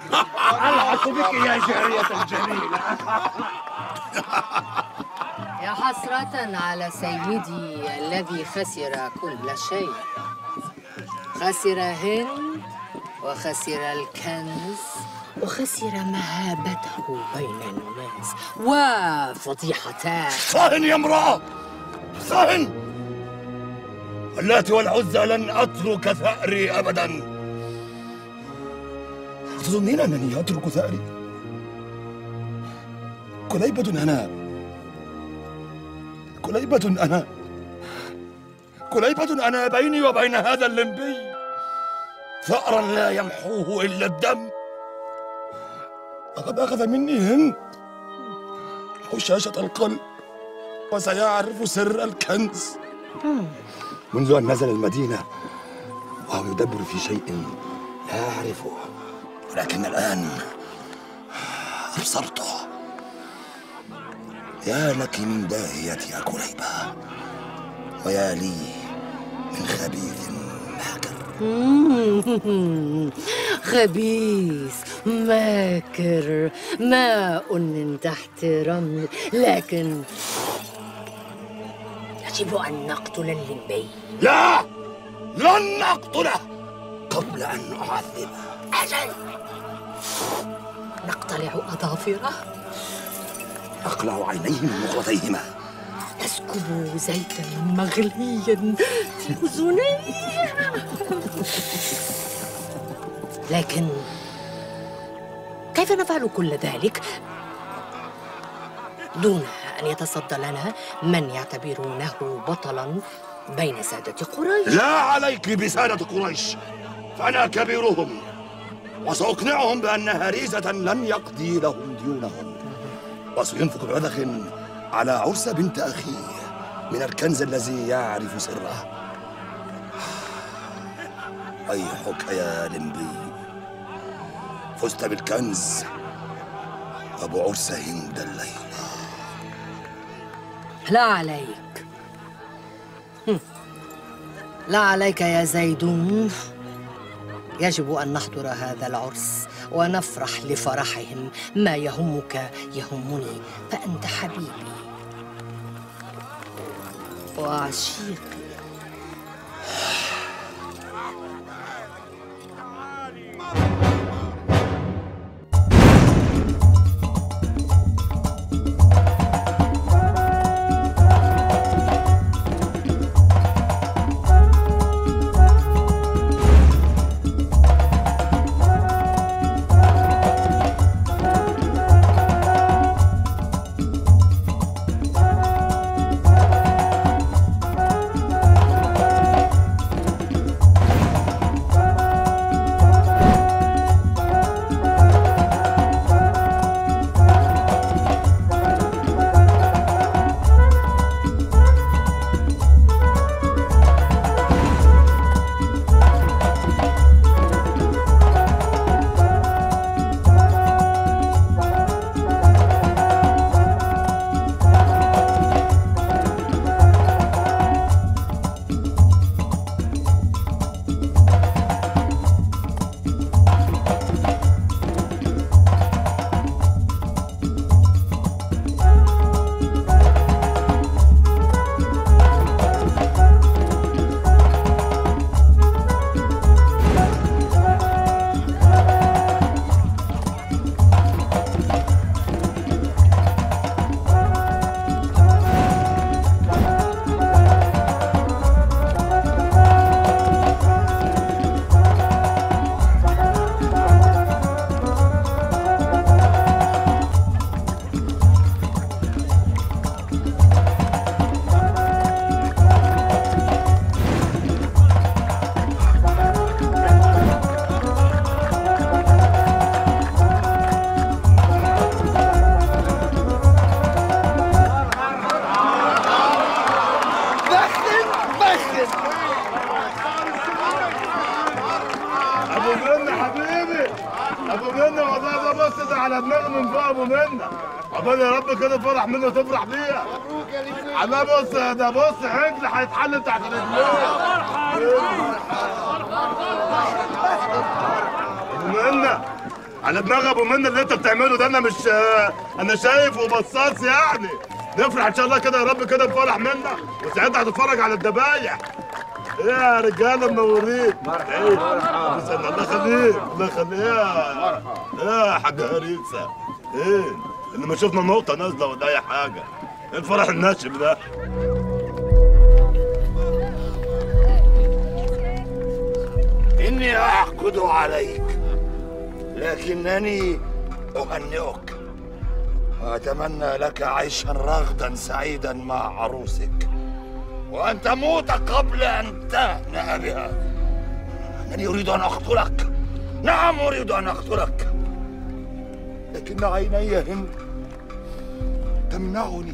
العص بك يا جارية الجميلة يا حسرة على سيدي الذي خسر كل شيء خسر هند وخسر الكنز وخسر مهابته بين الناس وفضيحتاه صهن يا امرأة صهن اللات والعزى لن أترك ثأري أبدا تظنين أنني أترك ثأري كليبة أنا كليبة أنا كليبة أنا بيني وبين هذا اللمبي ثأرا لا يمحوه إلا الدم لقد أخذ مني هند هشاشة القلب وسيعرف سر الكنز منذ أن نزل المدينة وهو يدبر في شيء لا أعرفه ولكن الآن أبصرته يا لك من داهية يا كليبة ويا لي من خبيث ماكر خبيث ماكر ماء من تحت رمل لكن يجب أن نقتل اللمبي لا لن أقتله قبل أن أعذبه أجل نقتلع أظافره أقلع عينيه من مقلتيهما نسكب زيتا مغليا في أذنيه لكن كيف نفعل كل ذلك دون أن يتصدى لنا من يعتبرونه بطلا بين سادة قريش لا عليك بسادة قريش فأنا كبيرهم وسأقنعهم بأن هريزة لن يقضي لهم ديونهم وسينفق بذخ على عرس بنت أخيه من الكنز الذي يعرف سره ويحك يا لمبي فزت بالكنز وبعرس هند الليلة لا عليك هم. لا عليك يا زيدون يجب أن نحضر هذا العرس ونفرح لفرحهم ما يهمك يهمني فأنت حبيبي وعشيقي بخن بخن ابو منى حبيبي ابو منى والله ده بص ده على دماغي من فوق ابو منى عقبال يا رب كده فرح منه وتفرح بيها عمال بص ده بص حجل هيتحل تحت رجليه ابو منى على دماغ ابو منى اللي انت بتعمله ده انا مش انا شايف وبصاص يعني نفرح ان شاء الله كده يا رب كده بفرح منا وساعتها هتتفرج على الدبايح ايه يا رجاله منورين مرحبا بس الله يخليك الله يخليك يا يا حاجه هريسه ايه اللي ما شفنا نقطه نازله ولا اي حاجه ايه الفرح الناشف ده إني أعقد عليك لكنني أهنئك وأتمنى لك عيشا رغدا سعيدا مع عروسك وأن تموت قبل أن تهنأ بها أنني أريد أن أقتلك نعم أريد أن أقتلك لكن عيني هند تمنعني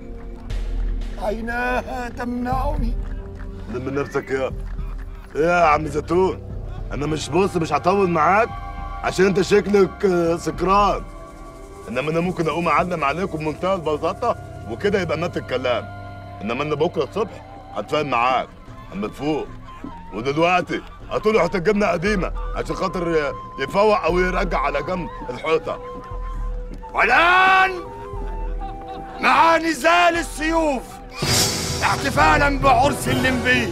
عيناها تمنعني لم نفسك يا ايه يا عم زيتون انا مش بص مش هطول معاك عشان انت شكلك آه، سكران انما انا ممكن اقوم اعلم عليكم بمنتهى البساطه وكده يبقى مات الكلام انما انا بكره الصبح هتفاهم معاك اما تفوق ودلوقتي هتقولوا حته جبنه قديمه عشان خاطر آه، يفوق او يرجع على جنب الحيطه والآن مع نزال السيوف احتفالا بعرس اللمبي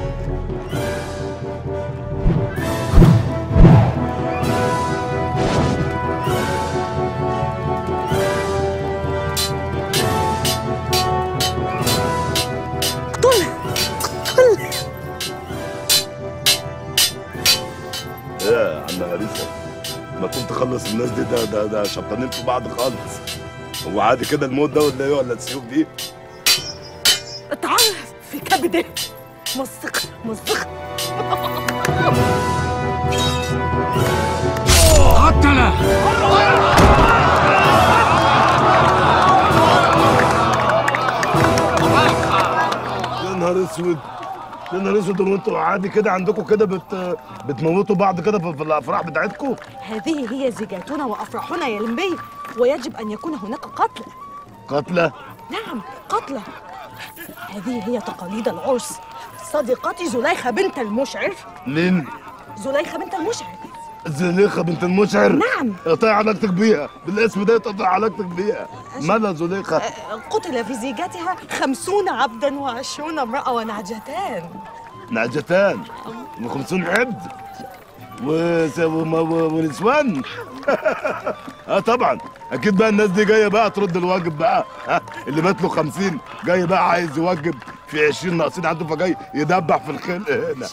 ايه يا عم هريسه ما كنت تخلص الناس دي ده ده ده شبطانين في بعض خالص هو عادي كده الموت ده ولا ايه ولا السيوف دي اتعرف في كبده مزق مزق يا نهار اسود يا نهار اسود هو انتوا عادي كده عندكم كده بت بتموتوا بعض كده في في الافراح بتاعتكم هذه هي زيجاتنا وافراحنا يا لمبي ويجب ان يكون هناك قتل قتله نعم قتلى هذه هي تقاليد العرس صديقتي زليخة بنت المشعر مين زليخة بنت المشعر زليخه بنت المشعر نعم. قطع علاقتك بيها بالاسم ده قطع علاقتك بيها مالها زليخه أه، قتل في زيجتها خمسون عبدا وعشرون امرأة ونعجتان نعجتان و50 عبد وس- وم- و- ونسوان اه طبعا اكيد بقى الناس دي جايه بقى ترد الواجب بقى ها اللي مات له 50 جاي بقى عايز يوجب في 20 ناقصين عنده فجاي يدبح في الخلق هنا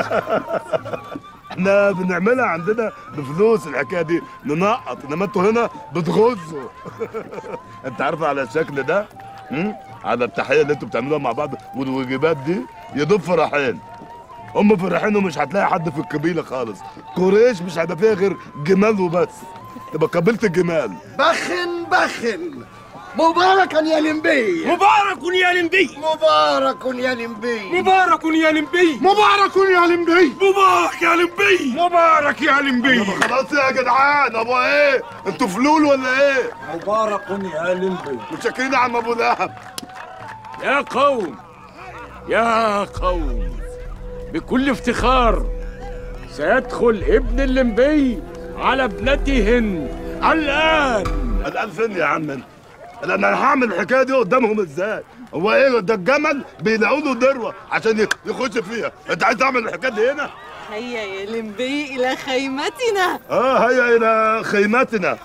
احنا بنعملها عندنا بفلوس الحكايه دي ننقط انما انتوا هنا بتغزوا انت عارف على الشكل ده هم؟ على التحيه اللي انتوا بتعملوها مع بعض والواجبات دي يدوب فرحين هم فرحين ومش هتلاقي حد في القبيله خالص قريش مش هيبقى فيها غير جمال وبس تبقى قبيله الجمال بخن بخن مباركا يا لمبي مبارك يا لمبي مبارك يا لمبي مبارك يا لمبي مبارك يا لمبي مبارك يا لمبي مبارك يا لمبي خلاص يا جدعان ابو ايه انتوا فلول ولا ايه مبارك يا لمبي متشكرين يا عم ابو لهب يا قوم يا قوم بكل افتخار سيدخل ابن اللمبي على ابنته هند الآن الان فين يا عم انت انا انا هعمل الحكايه دي قدامهم ازاي هو ايه ده الجمل بيلاقوا له ذروه عشان ي- يخش فيها انت عايز تعمل الحكايه دي هنا هيا يا لمبي إلى خيمتنا اه هيا الى خيمتنا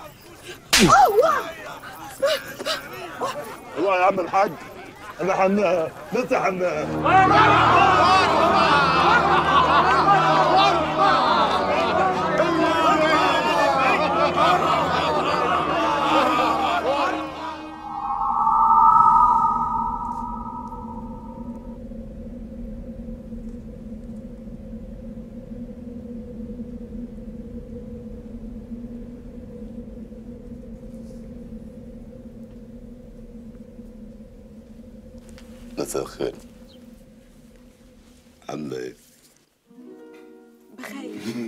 هو يا عم الحاج انا حن لسه حن مساء الخير عامله ايه؟ بخير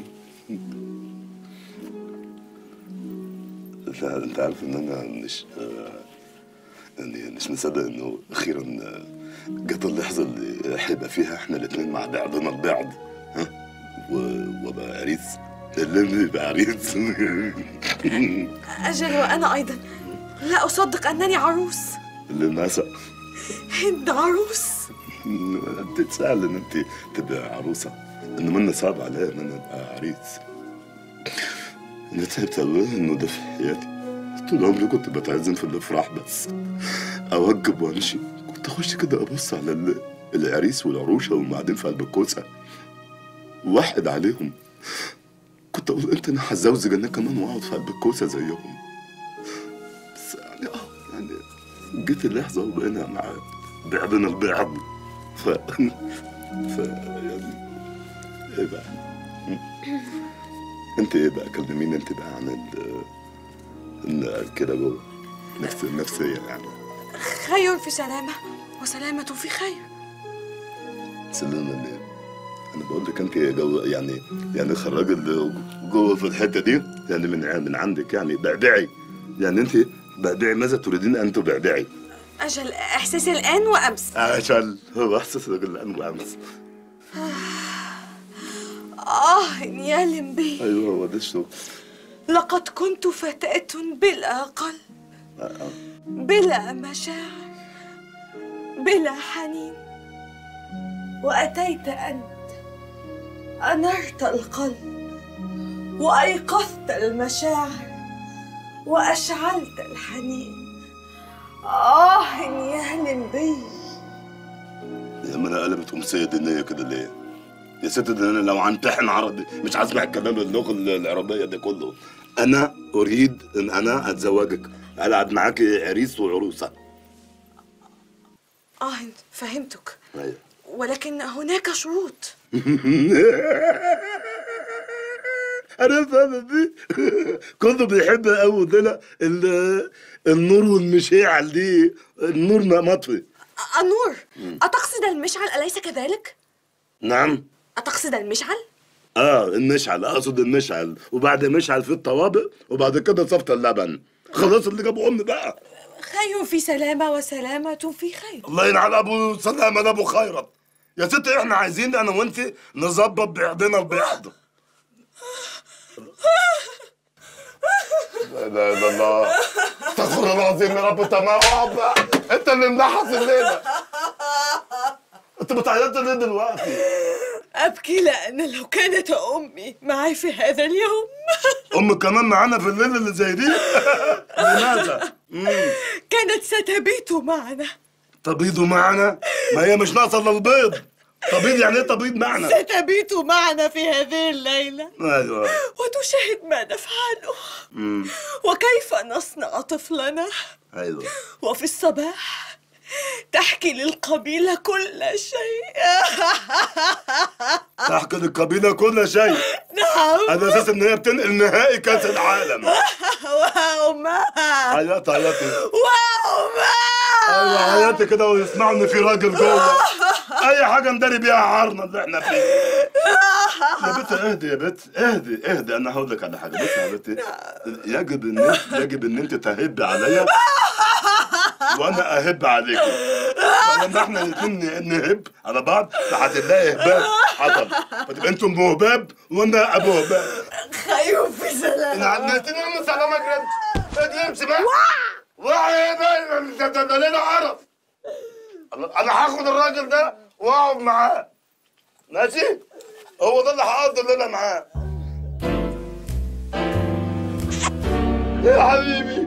لا انت عارف ان انا مش آه، يعني مش مصدق انه اخيرا آه، جت اللحظه اللي هيبقى فيها احنا الاثنين مع بعضنا البعض ها و- وابقى عريس اللي يبقى عريس أجل وأنا أيضا لا أصدق أنني عروس للأسف هند عروس انت سهل ان انت تبقى عروسه انما انا صعب عليا ان انا ابقى عريس انا تعبت قوي انه ده في حياتي طول عمري كنت بتعزم في الافراح بس اوجب وامشي كنت اخش كده ابص على ال- العريس والعروشه وهم قاعدين في قلب الكوسه واحد عليهم كنت اقول انت انا هتزوج انا كمان واقعد في قلب الكوسه زيهم بس يعني اه يعني جيت اللحظه وبقينا مع بعضنا البعض ف ف يعني ايه بقى انت ايه بقى كلميني انت بقى عن ال ال- كده جوه نفس النفسيه يعني خير في سلامة وسلامة في خير سلمنا ليه انا بقول لك انت جو يعني يعني خرج اللي جوه في الحته دي يعني من ع- من عندك يعني بعبعي يعني انت بعبعي ماذا تريدين ان تبعبعي؟ أجل إحساسي الآن وأمس عشان هو احساس رجل الان وامس آه يا لمبي ايوه هو ده الشغل لقد كنت فتاة بلا قلب بلا مشاعر بلا حنين وأتيت أنت أنرت القلب وأيقظت المشاعر وأشعلت الحنين آه يا لمبي يا ما انا قلبت امسيه دينيه كده ليه؟ يا ست ده انا لو هنتحن عربي مش هسمع الكلام اللغه العربيه ده كله انا اريد ان انا اتزوجك العب معاكي عريس وعروسه آه فهمتك ايوه ولكن هناك شروط انا فاهم دي كله بيحب قوي ده ال- النور والمشاعل دي النور ما مطفي النور أتقصد المشعل أليس كذلك؟ نعم أتقصد المشعل؟ اه المشعل اقصد المشعل وبعد مشعل في الطوابق وبعد كده صفت اللبن خلاص اللي جابوا امي بقى خير في سلامة وسلامة في خير الله ينعل ابو سلامه ده ابو خيرت يا ست احنا عايزين انا وانت نظبط بعضنا البعض لا اله الا الله استغفر الله العظيم يا رب تمام انت اللي منحس الليله انت بتعيط ليه دلوقتي؟ أبكي لأن لو كانت أمي معي في هذا اليوم امك كمان معانا في الليله اللي زي دي؟ لماذا؟ مم. كانت ستبيت معنا تبيض معنا؟ ما هي مش ناقصه الا البيض تبيض يعني ايه تبيض معنا؟ ستبيت معنا في هذه الليلة ايوه وتشاهد ما نفعله مم. وكيف نصنع طفلنا ايوه وفي الصباح تحكي للقبيلة كل شيء تحكي للقبيله كل شيء نعم على اساس ان هي بتنقل نهائي كاس العالم وأمها عيطي عيطي وأمها ايوه عيطي كده ويسمعوا ان في راجل جوه اي حاجه نداري بيها عارنا اللي احنا فيه يا بت اهدي يا بت اهدي اهدي انا هقول لك على حاجه بصي يا بت يجب ان يجب ان انت تهبي عليا وانا اهب عليك فلما احنا الاثنين نهب على بعض فهتلاقي هباب حصل فتبقى انتم مهباب وانا ابو هباب خير في سلام نعمتني من سلامك انت امشي بقى واحد ده ده ده لنا عرف انا هاخد الراجل ده واقعد معاه ماشي هو ده اللي هقضي الليله معاه يا حبيبي